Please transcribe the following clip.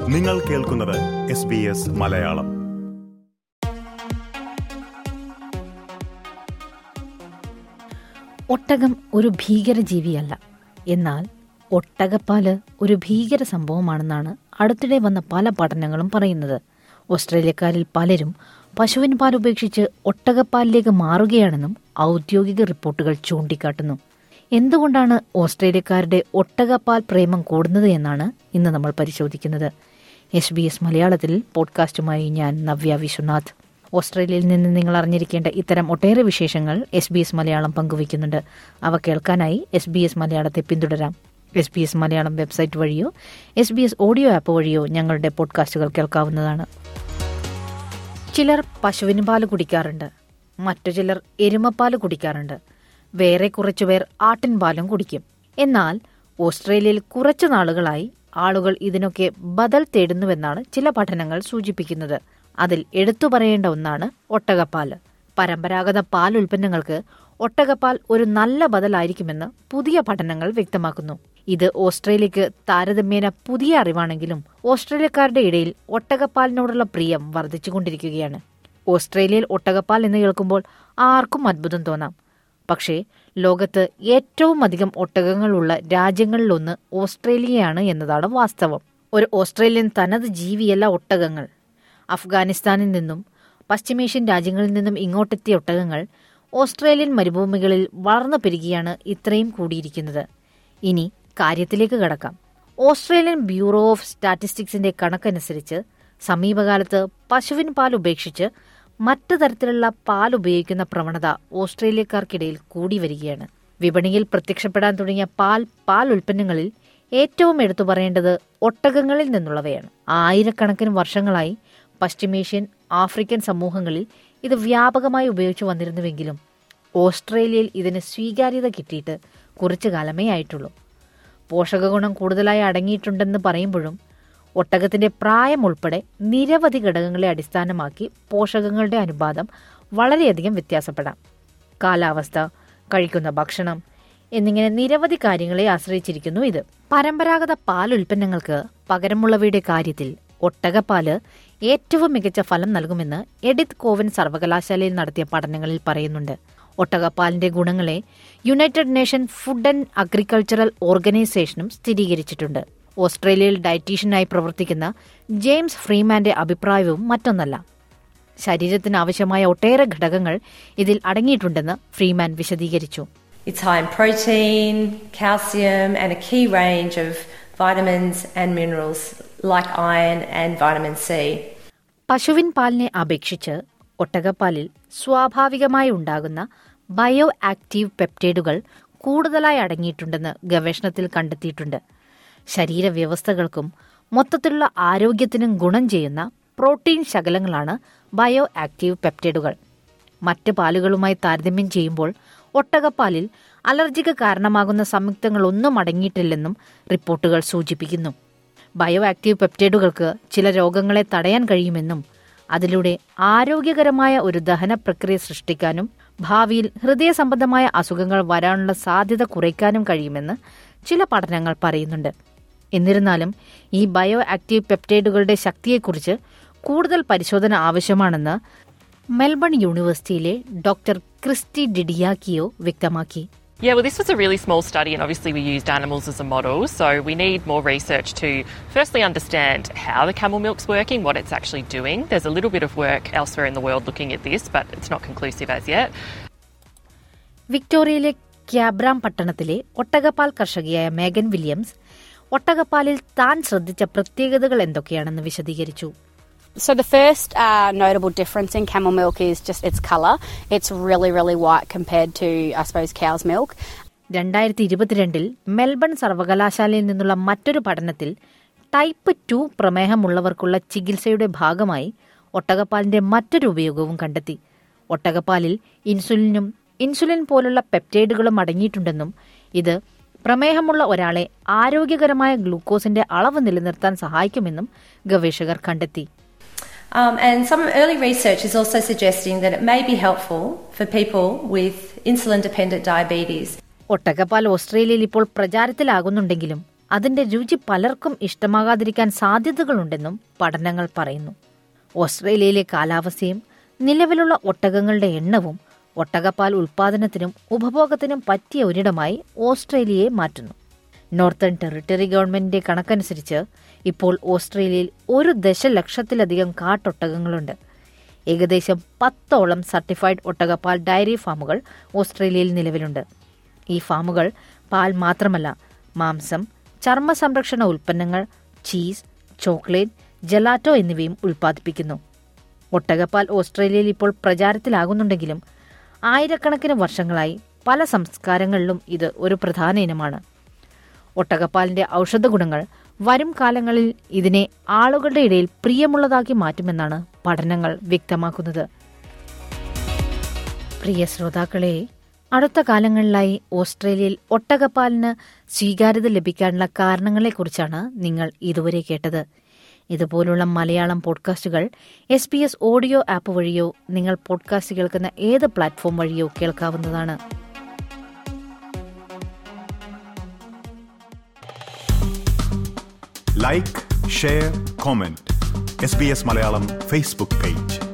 നിങ്ങൾ കേൾക്കുന്നത് S B S Malayalam ഒട്ടകം ഒരു ഭീകരജീവിയല്ല എന്നാൽ ഒട്ടകപ്പാല് ഒരു ഭീകര സംഭവമാണെന്നാണ് അടുത്തിടെ വന്ന പല പഠനങ്ങളും പറയുന്നത് ഓസ്ട്രേലിയക്കാരിൽ പലരും പശുവിൻ പാൽ ഉപേക്ഷിച്ച് ഒട്ടകപ്പാലിലേക്ക് മാറുകയാണെന്നും ഔദ്യോഗിക റിപ്പോർട്ടുകൾ ചൂണ്ടിക്കാട്ടുന്നു എന്തുകൊണ്ടാണ് ഓസ്ട്രേലിയക്കാരുടെ ഒട്ടകപ്പാൽ പ്രേമം കൂടുന്നത് എന്നാണ് ഇന്ന് നമ്മൾ പരിശോധിക്കുന്നത് എസ് ബി എസ് മലയാളത്തിൽ പോഡ്കാസ്റ്റുമായി ഞാൻ നവ്യ വിശ്വനാഥ് ഓസ്ട്രേലിയയിൽ നിന്ന് നിങ്ങൾ അറിഞ്ഞിരിക്കേണ്ട ഇത്തരം ഒട്ടേറെ വിശേഷങ്ങൾ എസ് ബി എസ് മലയാളം പങ്കുവയ്ക്കുന്നുണ്ട് അവ കേൾക്കാനായി എസ് ബി എസ് മലയാളത്തെ പിന്തുടരാം S B S Malayalam website വഴിയോ S B S audio app വഴിയോ ഞങ്ങളുടെ പോഡ്കാസ്റ്റുകൾ കേൾക്കാവുന്നതാണ് ചിലർ പശുവിന് പാല് കുടിക്കാറുണ്ട് മറ്റു ചിലർ എരുമപ്പാല് കുടിക്കാറുണ്ട് വേറെ കുറച്ചുപേർ ആട്ടിൻ പാലും കുടിക്കും എന്നാൽ ഓസ്ട്രേലിയയിൽ കുറച്ചു നാളുകളായി ആളുകൾ ഇതിനൊക്കെ ബദൽ തേടുന്നുവെന്നാണ് ചില പഠനങ്ങൾ സൂചിപ്പിക്കുന്നത് അതിൽ എടുത്തു പറയേണ്ട ഒന്നാണ് ഒട്ടകപ്പാല് പരമ്പരാഗത പാൽ ഉൽപ്പന്നങ്ങൾക്ക് ഒട്ടകപ്പാൽ ഒരു നല്ല ബദലായിരിക്കുമെന്ന് പുതിയ പഠനങ്ങൾ വ്യക്തമാക്കുന്നു ഇത് ഓസ്ട്രേലിയക്ക് താരതമ്യേന പുതിയ അറിവാണെങ്കിലും ഓസ്ട്രേലിയക്കാരുടെ ഇടയിൽ ഒട്ടകപ്പാലിനോടുള്ള പ്രിയം വർദ്ധിച്ചുകൊണ്ടിരിക്കുകയാണ് ഓസ്ട്രേലിയയിൽ ഒട്ടകപ്പാൽ എന്ന് കേൾക്കുമ്പോൾ ആർക്കും അത്ഭുതം തോന്നാം പക്ഷേ ലോകത്ത് ഏറ്റവും അധികം ഒട്ടകങ്ങളുള്ള രാജ്യങ്ങളിലൊന്ന് ഓസ്ട്രേലിയയാണ് എന്നതാണ് വാസ്തവം ഒരു ഓസ്ട്രേലിയൻ തനത് ജീവിയല്ല ഒട്ടകങ്ങൾ അഫ്ഗാനിസ്ഥാനിൽ നിന്നും പശ്ചിമേഷ്യൻ രാജ്യങ്ങളിൽ നിന്നും ഇങ്ങോട്ടെത്തിയ ഒട്ടകങ്ങൾ ഓസ്ട്രേലിയൻ മരുഭൂമികളിൽ വളർന്നു പെരുകിയാണ് ഇത്രയും കൂടിയിരിക്കുന്നത് ഇനി കാര്യത്തിലേക്ക് കടക്കാം ഓസ്ട്രേലിയൻ ബ്യൂറോ ഓഫ് സ്റ്റാറ്റിസ്റ്റിക്സിന്റെ കണക്കനുസരിച്ച് സമീപകാലത്ത് പശുവിൻ പാൽ ഉപേക്ഷിച്ച് മറ്റു തരത്തിലുള്ള പാൽ ഉപയോഗിക്കുന്ന പ്രവണത ഓസ്ട്രേലിയക്കാർക്കിടയിൽ കൂടി വരികയാണ് വിപണിയിൽ പ്രത്യക്ഷപ്പെടാൻ തുടങ്ങിയ പാൽ പാൽ ഉൽപ്പന്നങ്ങളിൽ ഏറ്റവും എടുത്തു പറയേണ്ടത് ഒട്ടകങ്ങളിൽ നിന്നുള്ളവയാണ് ആയിരക്കണക്കിന് വർഷങ്ങളായി പശ്ചിമേഷ്യൻ ആഫ്രിക്കൻ സമൂഹങ്ങളിൽ ഇത് വ്യാപകമായി ഉപയോഗിച്ചു വന്നിരുന്നുവെങ്കിലും ഓസ്ട്രേലിയയിൽ ഇതിന് സ്വീകാര്യത കിട്ടിയിട്ട് കുറച്ചു കാലമേ ആയിട്ടുള്ളൂ പോഷകഗുണം കൂടുതലായി അടങ്ങിയിട്ടുണ്ടെന്ന് പറയുമ്പോഴും ഒട്ടകത്തിന്റെ പ്രായം ഉൾപ്പെടെ നിരവധി ഘടകങ്ങളെ അടിസ്ഥാനമാക്കി പോഷകങ്ങളുടെ അനുപാതം വളരെയധികം വ്യത്യാസപ്പെടാം കാലാവസ്ഥ കഴിക്കുന്ന ഭക്ഷണം എന്നിങ്ങനെ നിരവധി കാര്യങ്ങളെ ആശ്രയിച്ചിരിക്കുന്നു ഇത് പരമ്പരാഗത പാൽ ഉൽപ്പന്നങ്ങൾക്ക് പകരമുള്ളവയുടെ കാര്യത്തിൽ ഒട്ടകപ്പാല് ഏറ്റവും മികച്ച ഫലം നൽകുമെന്ന് എഡിത് കോവൻ സർവകലാശാലയിൽ നടത്തിയ പഠനങ്ങളിൽ പറയുന്നുണ്ട് ഒട്ടകപ്പാലിന്റെ ഗുണങ്ങളെ united nation food and agricultural ഓർഗനൈസേഷനും സ്ഥിരീകരിച്ചിട്ടുണ്ട് ഓസ്ട്രേലിയയിൽ ഡയറ്റീഷ്യനായി പ്രവർത്തിക്കുന്ന ജെയിംസ് ഫ്രീമാന്റെ അഭിപ്രായവും മറ്റൊന്നല്ല ശരീരത്തിന് ആവശ്യമായ ഒട്ടേറെ ഘടകങ്ങൾ ഇതിൽ അടങ്ങിയിട്ടുണ്ടെന്ന് ഫ്രീമാൻ വിശദീകരിച്ചു It's high in protein, calcium, and a key range of vitamins and minerals like iron and vitamin C. പശുവിൻ പാലിനെ അപേക്ഷിച്ച് ഒട്ടകപ്പാലിൽ സ്വാഭാവികമായി ഉണ്ടാകുന്ന ബയോ ആക്റ്റീവ് പെപ്റ്റൈഡുകൾ കൂടുതലായി അടങ്ങിയിട്ടുണ്ടെന്ന് ഗവേഷണത്തിൽ കണ്ടെത്തിയിട്ടുണ്ട് ശരീരവ്യവസ്ഥകൾക്കും മൊത്തത്തിലുള്ള ആരോഗ്യത്തിനും ഗുണം ചെയ്യുന്ന പ്രോട്ടീൻ ശകലങ്ങളാണ് ബയോ ആക്റ്റീവ് പെപ്റ്റൈഡുകൾ മറ്റ് പാലുകളുമായി താരതമ്യം ചെയ്യുമ്പോൾ ഒട്ടകപ്പാലിൽ അലർജിക്ക് കാരണമാകുന്ന സംയുക്തങ്ങളൊന്നും അടങ്ങിയിട്ടില്ലെന്നും റിപ്പോർട്ടുകൾ സൂചിപ്പിക്കുന്നു ബയോ ആക്റ്റീവ് പെപ്റ്റൈഡുകൾക്ക് ചില രോഗങ്ങളെ തടയാൻ കഴിയുമെന്നും അതിലൂടെ ആരോഗ്യകരമായ ഒരു ദഹന പ്രക്രിയ സൃഷ്ടിക്കാനും ഭാവിയിൽ ഹൃദയ സംബന്ധമായ അസുഖങ്ങൾ വരാനുള്ള സാധ്യത കുറയ്ക്കാനും കഴിയുമെന്ന് ചില പഠനങ്ങൾ പറയുന്നുണ്ട് എന്നിരുന്നാലും ഈ ബയോ ആക്റ്റീവ് പെപ്റ്റൈഡുകളുടെ ശക്തിയെക്കുറിച്ച് കൂടുതൽ പരിശോധന ആവശ്യമാണെന്ന് മെൽബൺ യൂണിവേഴ്സിറ്റിയിലെ ഡോക്ടർ ക്രിസ്റ്റി ഡിഡിയാക്കിയോ വ്യക്തമാക്കി Yeah, well, this was a really small study, and obviously we used animals as a model, so we need more research to firstly understand how the camel milk's working, what it's actually doing. There's a little bit of work elsewhere in the world looking at this, but it's not conclusive as yet. വിക്ടോറിയയിലെ ക്യാബ്രാം പട്ടണത്തിലെ ഒട്ടകപ്പാൽ കർഷകയായ മേഗൻ Williams ഒട്ടകപ്പാലിൽ താൻ ശ്രദ്ധിച്ച പ്രത്യേകതകൾ എന്തൊക്കെയാണെന്ന് വിശദീകരിച്ചു So the first uh, notable difference in camel milk is just its colour. It's really, really white compared to, I suppose, cow's milk. രണ്ടായിരത്തി ഇരുപത്തിരണ്ടിൽ Melbourne സർവകലാശാലയിൽ നിന്നുള്ള മറ്റൊരു പഠനത്തിൽ ടൈപ്പ് ടു പ്രമേഹമുള്ളവർക്കുള്ള ചികിത്സയുടെ ഭാഗമായി ഒട്ടകപ്പാലിന്റെ മറ്റൊരു ഉപയോഗവും കണ്ടെത്തി ഒട്ടകപ്പാലിൽ ഇൻസുലിനും ഇൻസുലിൻ പോലുള്ള പെപ്റ്റൈഡുകളും അടങ്ങിയിട്ടുണ്ടെന്നും ഇത് പ്രമേഹമുള്ള ഒരാളെ ആരോഗ്യകരമായ ഗ്ലൂക്കോസിന്റെ അളവ് നിലനിർത്താൻ സഹായിക്കുമെന്നും ഗവേഷകർ കണ്ടെത്തി Um, and some early research is also suggesting that it may be helpful for people with insulin dependent diabetes. ഒട്ടകപ്പാൽ ഓസ്ട്രേലിയയിൽ ഇപ്പോൾ പ്രചാരത്തിലാകുന്നുണ്ടെങ്കിലും അതിന്റെ രുചി പലർക്കും ഇഷ്ടമാകാതിരിക്കാൻ സാധ്യതകളുണ്ടെന്നും പഠനങ്ങൾ പറയുന്നു ഓസ്ട്രേലിയയിലെ കാലാവസ്ഥയും നിലവിലുള്ള ഒട്ടകങ്ങളുടെ എണ്ണവും ഒട്ടകപ്പാൽ ഉൽപാദനത്തിനും ഉപഭോഗത്തിനും പറ്റിയ ഒരിടമായി ഓസ്ട്രേലിയയെ മാറ്റുന്നു നോർത്തേൺ ടെറിട്ടറി ഗവൺമെന്റിന്റെ കണക്കനുസരിച്ച് ഇപ്പോൾ ഓസ്ട്രേലിയയിൽ ഒരു ദശലക്ഷത്തിലധികം കാട്ടൊട്ടകങ്ങളുണ്ട് ഏകദേശം പത്തോളം സർട്ടിഫൈഡ് ഒട്ടകപ്പാൽ ഡയറി ഫാമുകൾ ഓസ്ട്രേലിയയിൽ നിലവിലുണ്ട് ഈ ഫാമുകൾ പാൽ മാത്രമല്ല മാംസം ചർമ്മ സംരക്ഷണ ഉൽപ്പന്നങ്ങൾ ചീസ് ചോക്ലേറ്റ് ജലാറ്റോ എന്നിവയും ഉൽപ്പാദിപ്പിക്കുന്നു ഒട്ടകപ്പാൽ ഓസ്ട്രേലിയയിൽ ഇപ്പോൾ പ്രചാരത്തിലാകുന്നുണ്ടെങ്കിലും ആയിരക്കണക്കിന് വർഷങ്ങളായി പല സംസ്കാരങ്ങളിലും ഇത് ഒരു പ്രധാന ഇനമാണ് ഒട്ടകപ്പാലിന്റെ ഔഷധ ഗുണങ്ങൾ വരും കാലങ്ങളിൽ ഇതിനെ ആളുകളുടെ ഇടയിൽ പ്രിയമുള്ളതാക്കി മാറ്റുമെന്നാണ് പഠനങ്ങൾ വ്യക്തമാക്കുന്നത് പ്രിയ ശ്രോതാക്കളെ അടുത്ത കാലങ്ങളിലായി ഓസ്ട്രേലിയയിൽ ഒട്ടകപ്പാലിന് സ്വീകാര്യത ലഭിക്കാനുള്ള കാരണങ്ങളെക്കുറിച്ചാണ് നിങ്ങൾ ഇതുവരെ കേട്ടത് ഇതുപോലുള്ള മലയാളം പോഡ്കാസ്റ്റുകൾ S B S audio app വഴിയോ നിങ്ങൾ പോഡ്കാസ്റ്റ് കേൾക്കുന്ന ഏത് പ്ലാറ്റ്ഫോം വഴിയോ കേൾക്കാവുന്നതാണ് like share comment S B S Malayalam Facebook page